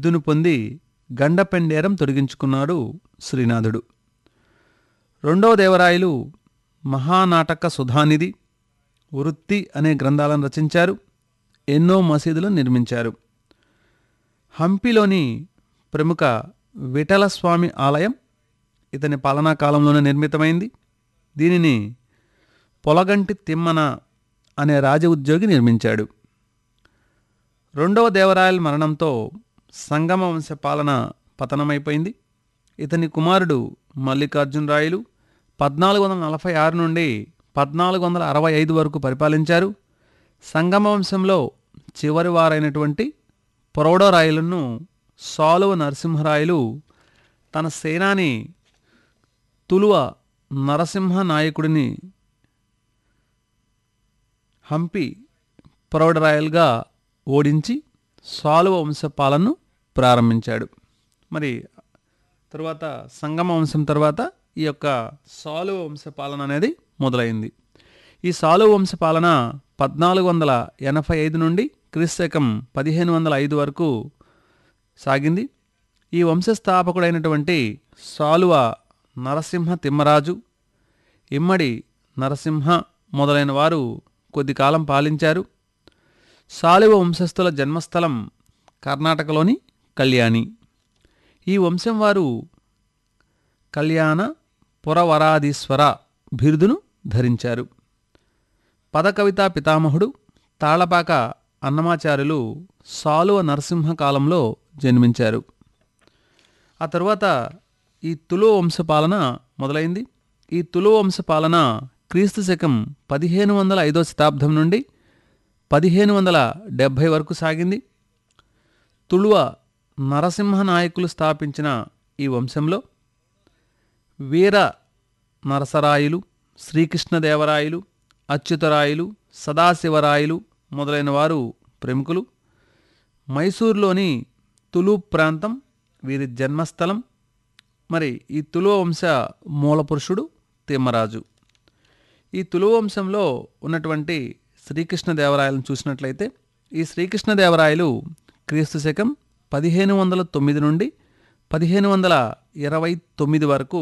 బిరుదును పొంది గండపెండేరం తొడిగించుకున్నాడు శ్రీనాథుడు రెండవ దేవరాయలు మహానాటక సుధానిధి వృత్తి అనే గ్రంథాలను రచించారు ఎన్నో మసీదులను నిర్మించారు హంపిలోని ప్రముఖ విఠలస్వామి ఆలయం ఇతని పాలనా కాలంలోనే నిర్మితమైంది దీనిని పొలగంటి తిమ్మన అనే రాజ ఉద్యోగి నిర్మించాడు రెండవ దేవరాయల మరణంతో సంగమ వంశ పాలన పతనమైపోయింది ఇతని కుమారుడు మల్లికార్జునరాయలు పద్నాలుగు వందల నలభై ఆరు నుండి పద్నాలుగు వందల అరవై ఐదు వరకు పరిపాలించారు సంగమ వంశంలో చివరి వారైనటువంటి ప్రౌఢరాయలను సాలువ నరసింహరాయలు తన సేనాని తులువ నరసింహ నాయకుడిని హంపి ప్రౌఢరాయలుగా ఓడించి సాలువ వంశ పాలనను ప్రారంభించాడు మరి తరువాత సంగమ వంశం తర్వాత ఈ యొక్క సాలువ వంశ పాలన అనేది మొదలైంది ఈ సాలువ వంశ పాలన పద్నాలుగు వందల ఎనభై ఐదు నుండి క్రీస్తకం పదిహేను వందల ఐదు వరకు సాగింది ఈ వంశస్థాపకుడైనటువంటి సాలువ నరసింహ తిమ్మరాజు ఇమ్మడి నరసింహ మొదలైన వారు కొద్ది కాలం పాలించారు సాలువ వంశస్థుల జన్మస్థలం కర్ణాటకలోని కళ్యాణి ఈ వంశం వారు కళ్యాణ పురవరాధీశ్వర బిరుదును ధరించారు పదకవితా పితామహుడు తాళపాక అన్నమాచార్యులు సాలువ నరసింహ కాలంలో జన్మించారు ఆ తరువాత ఈ తులు వంశపాలన మొదలైంది ఈ తులు వంశపాలన క్రీస్తు శకం పదిహేను వందల ఐదో శతాబ్దం నుండి పదిహేను వందల డెబ్భై వరకు సాగింది తుళువ నరసింహ నాయకులు స్థాపించిన ఈ వంశంలో వీర నరసరాయులు శ్రీకృష్ణదేవరాయలు అచ్యుతరాయలు సదాశివరాయలు మొదలైన వారు ప్రముఖులు మైసూరులోని తులు ప్రాంతం వీరి జన్మస్థలం మరి ఈ తులువ వంశ మూలపురుషుడు తిమ్మరాజు ఈ తులువ వంశంలో ఉన్నటువంటి శ్రీకృష్ణదేవరాయలను చూసినట్లయితే ఈ శ్రీకృష్ణదేవరాయలు క్రీస్తు శకం పదిహేను వందల తొమ్మిది నుండి పదిహేను వందల ఇరవై తొమ్మిది వరకు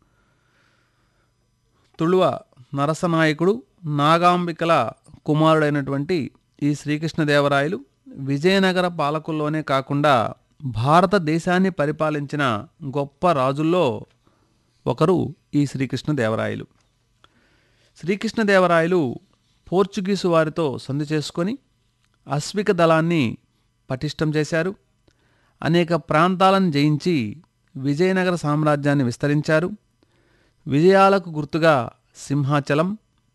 తుళువ నరసనాయకుడు నాగాంబికల కుమారుడైనటువంటి ఈ శ్రీకృష్ణదేవరాయలు విజయనగర పాలకుల్లోనే కాకుండా భారతదేశాన్ని పరిపాలించిన గొప్ప రాజుల్లో ఒకరు ఈ శ్రీకృష్ణదేవరాయలు శ్రీకృష్ణదేవరాయలు పోర్చుగీసు వారితో సంధి చేసుకొని అశ్విక దళాన్ని పటిష్టం చేశారు అనేక ప్రాంతాలను జయించి విజయనగర సామ్రాజ్యాన్ని విస్తరించారు విజయాలకు గుర్తుగా సింహాచలం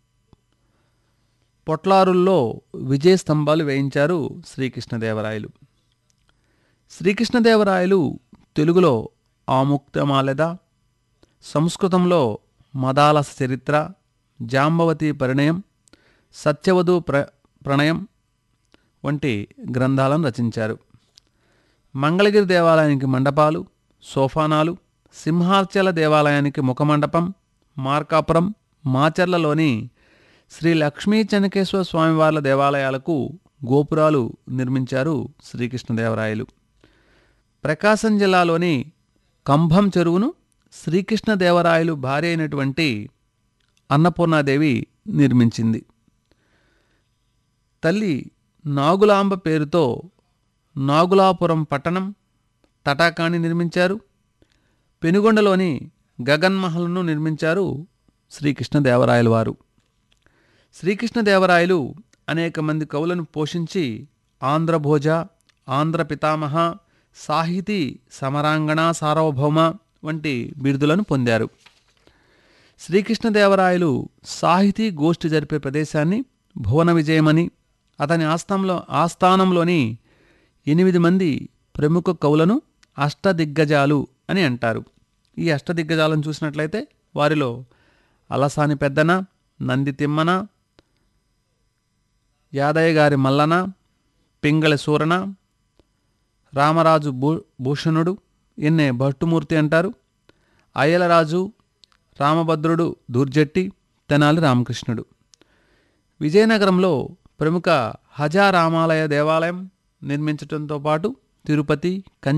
పొట్లారుల్లో విజయ స్తంభాలు వేయించారు శ్రీకృష్ణదేవరాయలు శ్రీకృష్ణదేవరాయలు తెలుగులో ఆముక్తమాలెద సంస్కృతంలో మదాలస చరిత్ర జాంబవతి పరిణయం సత్యవధు ప్ర ప్రణయం వంటి గ్రంథాలను రచించారు మంగళగిరి దేవాలయానికి మండపాలు సోఫానాలు సింహాచల దేవాలయానికి ముఖమండపం మార్కాపురం మాచర్లలోని శ్రీ లక్ష్మీ చెనకేశ్వర స్వామివార్ల దేవాలయాలకు గోపురాలు నిర్మించారు శ్రీకృష్ణదేవరాయలు ప్రకాశం జిల్లాలోని కంభం చెరువును శ్రీకృష్ణదేవరాయలు భార్య అయినటువంటి అన్నపూర్ణాదేవి నిర్మించింది తల్లి నాగులాంబ పేరుతో నాగులాపురం పట్టణం తటాకాన్ని నిర్మించారు పెనుగొండలోని గగన్మహల్ను నిర్మించారు శ్రీకృష్ణదేవరాయలు వారు శ్రీకృష్ణదేవరాయలు అనేక మంది కవులను పోషించి ఆంధ్రభోజ ఆంధ్ర పితామహ సాహితీ సమరాంగణ సార్వభౌమ వంటి బిరుదులను పొందారు శ్రీకృష్ణదేవరాయలు సాహితీ గోష్ఠి జరిపే ప్రదేశాన్ని భువన విజయమని అతని ఆస్థానంలో ఆస్థానంలోని ఎనిమిది మంది ప్రముఖ కవులను అష్టదిగ్గజాలు అని అంటారు ఈ అష్టదిగ్గజాలను చూసినట్లయితే వారిలో అలసాని పెద్దన నంది తిమ్మన యాదయ్య గారి మల్లన పింగళి సూరణ రామరాజు భూ భూషణుడు ఎన్నే భట్టుమూర్తి అంటారు అయ్యలరాజు రామభద్రుడు దూర్జట్టి తెనాలి రామకృష్ణుడు విజయనగరంలో ప్రముఖ హజారామాలయ దేవాలయం నిర్మించడంతో పాటు తిరుపతి కంచి